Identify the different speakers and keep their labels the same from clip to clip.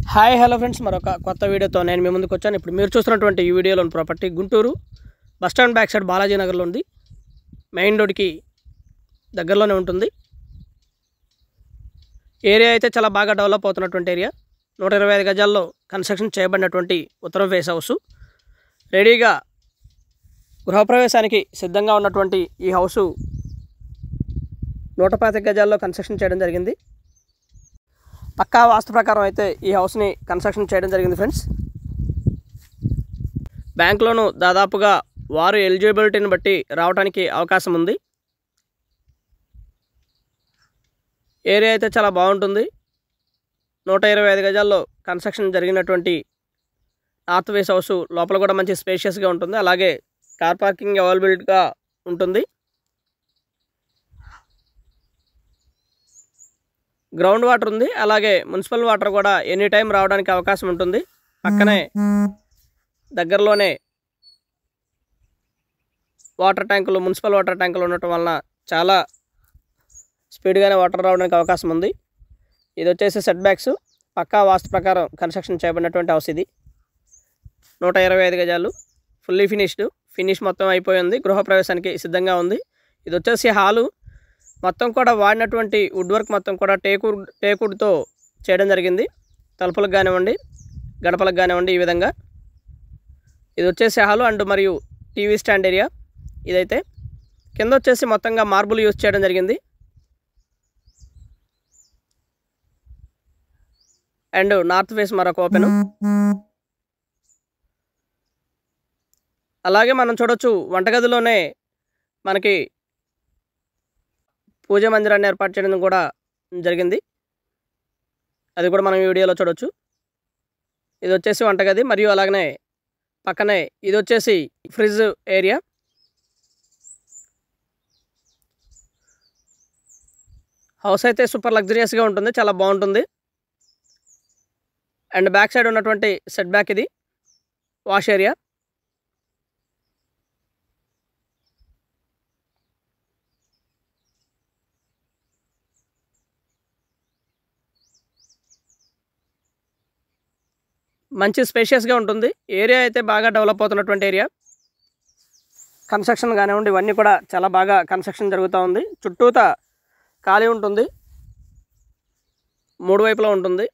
Speaker 1: hi hello friends మరొక కొత్త వీడియోతో నేను మీ ముందుకు వచ్చాను ఇప్పుడు మీరు చూస్తున్నటువంటి ఈ వీడియోలోని property Guntur bus stand back side Balaji నగర్లో ఉంది మెయిన్ రోడ్కి దగ్గరలోనే ఉంటుంది ఏరియా అయితే చాలా బాగా డెవలప్ అవుతున్నటువంటి ఏరియా నూట ఇరవై ఐదు గజాల్లో కన్స్ట్రక్షన్ చేయబడినటువంటి ఉత్తరం ఫేస్ హౌస్ రెడీగా గృహప్రవేశానికి సిద్ధంగా ఉన్నటువంటి ఈ హౌసు నూట పాతిక గజాల్లో కన్స్ట్రక్షన్ చేయడం జరిగింది పక్కా వాస్తు ప్రకారం అయితే ఈ హౌస్ని కన్స్ట్రక్షన్ చేయడం జరిగింది ఫ్రెండ్స్ బ్యాంక్ లోను దాదాపుగా వారు ఎలిజిబిలిటీని బట్టి రావడానికి అవకాశం ఉంది ఏరియా అయితే చాలా బాగుంటుంది నూట ఇరవై ఐదు గజాల్లో కన్స్ట్రక్షన్ జరిగినటువంటి నార్త్ వేస్ హౌస్ లోపల కూడా మంచి స్పేషియస్గా ఉంటుంది అలాగే కార్ పార్కింగ్ అవైలబిలిటీగా ఉంటుంది గ్రౌండ్ వాటర్ ఉంది అలాగే మున్సిపల్ వాటర్ కూడా ఎనీ టైం రావడానికి అవకాశం ఉంటుంది పక్కనే దగ్గరలోనే వాటర్ ట్యాంకులు మున్సిపల్ వాటర్ ట్యాంకులు ఉండటం వలన చాలా స్పీడ్గానే వాటర్ రావడానికి అవకాశం ఉంది ఇది వచ్చేసి సెట్ బ్యాక్స్ పక్కా వాస్తు ప్రకారం కన్స్ట్రక్షన్ చేయబడినటువంటి హౌస్ ఇది నూట ఇరవై ఐదు గజాలు ఫుల్లీ ఫినిష్డ్ ఫినిష్ మొత్తం అయిపోయింది గృహప్రవేశానికి సిద్ధంగా ఉంది ఇది వచ్చేసి హాలు మొత్తం కూడా వాడినటువంటి వుడ్ వర్క్ మొత్తం కూడా టేకుడ్ టేకుడ్తో చేయడం జరిగింది తలుపులకు కానివ్వండి గడపలకు కానివ్వండి ఈ విధంగా ఇది వచ్చేసి హాలు అండ్ మరియు టీవీ స్టాండ్ ఏరియా ఇదైతే కింద వచ్చేసి మొత్తంగా మార్బుల్ యూజ్ చేయడం జరిగింది అండ్ నార్త్ ఫేస్ మరొక ఓపెన్ అలాగే మనం చూడొచ్చు వంటగదిలోనే మనకి పూజ మందిరాన్ని ఏర్పాటు చేయడం కూడా జరిగింది అది కూడా మనం ఈ వీడియోలో చూడొచ్చు ఇది వచ్చేసి వంటగది మరియు అలాగనే పక్కనే ఇది వచ్చేసి ఫ్రిడ్జ్ ఏరియా హౌస్ అయితే సూపర్ లగ్జరియస్గా ఉంటుంది చాలా బాగుంటుంది అండ్ బ్యాక్ సైడ్ ఉన్నటువంటి సెట్ బ్యాక్ ఇది వాష్ ఏరియా మంచి స్పేషియస్గా ఉంటుంది ఏరియా అయితే బాగా డెవలప్ అవుతున్నటువంటి ఏరియా కన్స్ట్రక్షన్ కానివ్వండి ఇవన్నీ కూడా చాలా బాగా కన్స్ట్రక్షన్ జరుగుతూ ఉంది చుట్టూత ఖాళీ ఉంటుంది మూడు వైపులా ఉంటుంది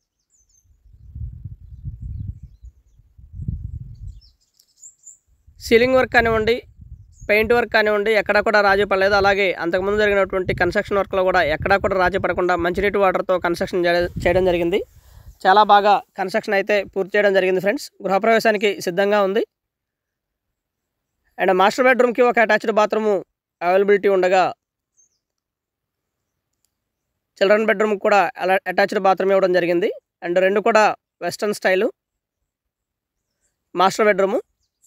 Speaker 1: సీలింగ్ వర్క్ కానివ్వండి పెయింట్ వర్క్ కానివ్వండి ఎక్కడా కూడా రాజీ పడలేదు అలాగే అంతకుముందు జరిగినటువంటి కన్స్ట్రక్షన్ వర్క్లో కూడా ఎక్కడా కూడా రాజీ పడకుండా మంచినీటి వాటర్తో కన్స్ట్రక్షన్ చేయ- చేయడం జరిగింది చాలా బాగా కన్స్ట్రక్షన్ అయితే పూర్తి చేయడం జరిగింది ఫ్రెండ్స్ గృహప్రవేశానికి సిద్ధంగా ఉంది అండ్ మాస్టర్ బెడ్రూమ్కి ఒక అటాచ్డ్ బాత్రూము అవైలబిలిటీ ఉండగా చిల్డ్రన్ బెడ్రూమ్ కూడా అలా అటాచ్డ్ బాత్రూమ్ ఇవ్వడం జరిగింది అండ్ రెండు కూడా western style master bedroom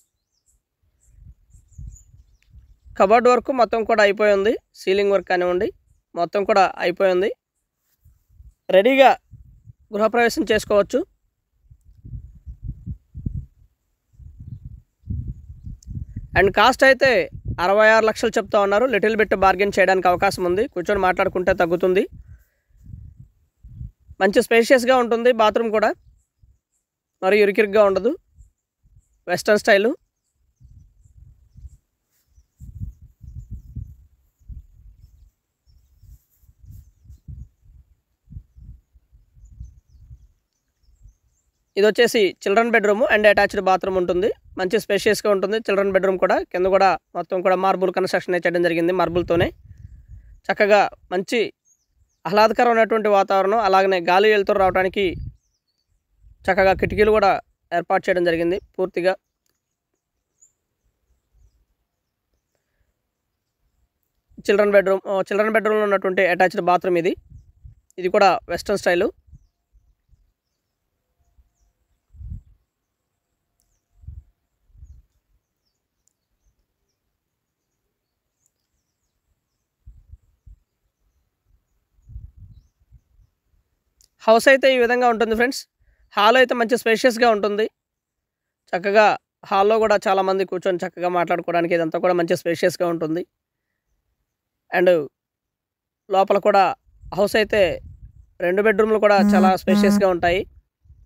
Speaker 1: cupboard work మొత్తం కూడా అయిపోయింది సీలింగ్ వర్క్ కానివ్వండి మొత్తం కూడా అయిపోయింది రెడీగా గృహప్రవేశం చేసుకోవచ్చు అండ్ కాస్ట్ అయితే అరవై ఆరు లక్షలు చెప్తా ఉన్నారు లిటిల్ బిట్ బార్గెన్ చేయడానికి అవకాశం ఉంది కూర్చొని మాట్లాడుకుంటే తగ్గుతుంది మంచి స్పేషియస్గా ఉంటుంది బాత్రూమ్ కూడా మరి ఇరుకిరుగ్గా ఉండదు వెస్ట్రన్ స్టైలు ఇది వచ్చేసి children bedroom and attached bathroom ఉంటుంది మంచి స్పేషియస్గా ఉంటుంది చిల్డ్రన్ బెడ్రూమ్ కూడా కింద కూడా మొత్తం కూడా మార్బుల్ కన్స్ట్రక్షన్ చేయడం జరిగింది మార్బుల్తోనే చక్కగా మంచి ఆహ్లాదకరమైనటువంటి వాతావరణం అలాగనే గాలి వెళ్తూ రావడానికి చక్కగా కిటికీలు కూడా ఏర్పాటు చేయడం జరిగింది పూర్తిగా చిల్డ్రన్ బెడ్రూమ్ చిల్డ్రన్ బెడ్రూమ్లో ఉన్నటువంటి అటాచ్డ్ బాత్రూమ్ ఇది ఇది కూడా వెస్ట్రన్ స్టైలు హౌస్ అయితే ఈ విధంగా ఉంటుంది ఫ్రెండ్స్ హాల్ అయితే మంచి స్పేషియస్గా ఉంటుంది చక్కగా హాల్లో కూడా చాలామంది కూర్చొని చక్కగా మాట్లాడుకోవడానికి ఇదంతా కూడా మంచి స్పేషియస్గా ఉంటుంది అండ్ లోపల కూడా హౌస్ అయితే రెండు బెడ్రూమ్లు కూడా చాలా స్పేషియస్గా ఉంటాయి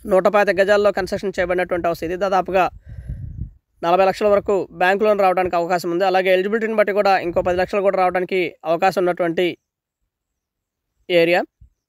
Speaker 1: నూట పాతిక గజాల్లో కన్స్ట్రక్షన్ చేయబడినటువంటి హౌస్ ఇది దాదాపుగా నలభై లక్షల వరకు బ్యాంక్ లోన్ రావడానికి అవకాశం ఉంది అలాగే ఎలిజిబిలిటీని బట్టి కూడా ఇంకో పది లక్షలు కూడా రావడానికి అవకాశం ఉన్నటువంటి ఏరియా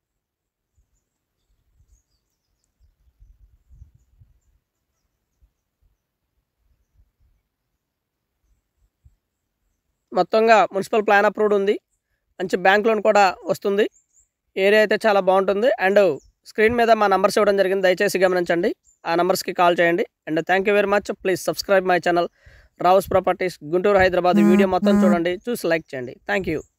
Speaker 1: మొత్తంగా మున్సిపల్ ప్లాన్ అప్రూవ్డ్ ఉంది మంచి బ్యాంక్ లోన్ కూడా వస్తుంది ఏరియా అయితే చాలా బాగుంటుంది అండ్ స్క్రీన్ మీద మా నంబర్స్ ఇవ్వడం జరిగింది దయచేసి గమనించండి ఆ నంబర్స్కి కాల్ చేయండి and thank you very much please subscribe my channel Rao's properties Guntur Hyderabad video మొత్తం చూడండి చూసి లైక్ చేయండి థ్యాంక్ యూ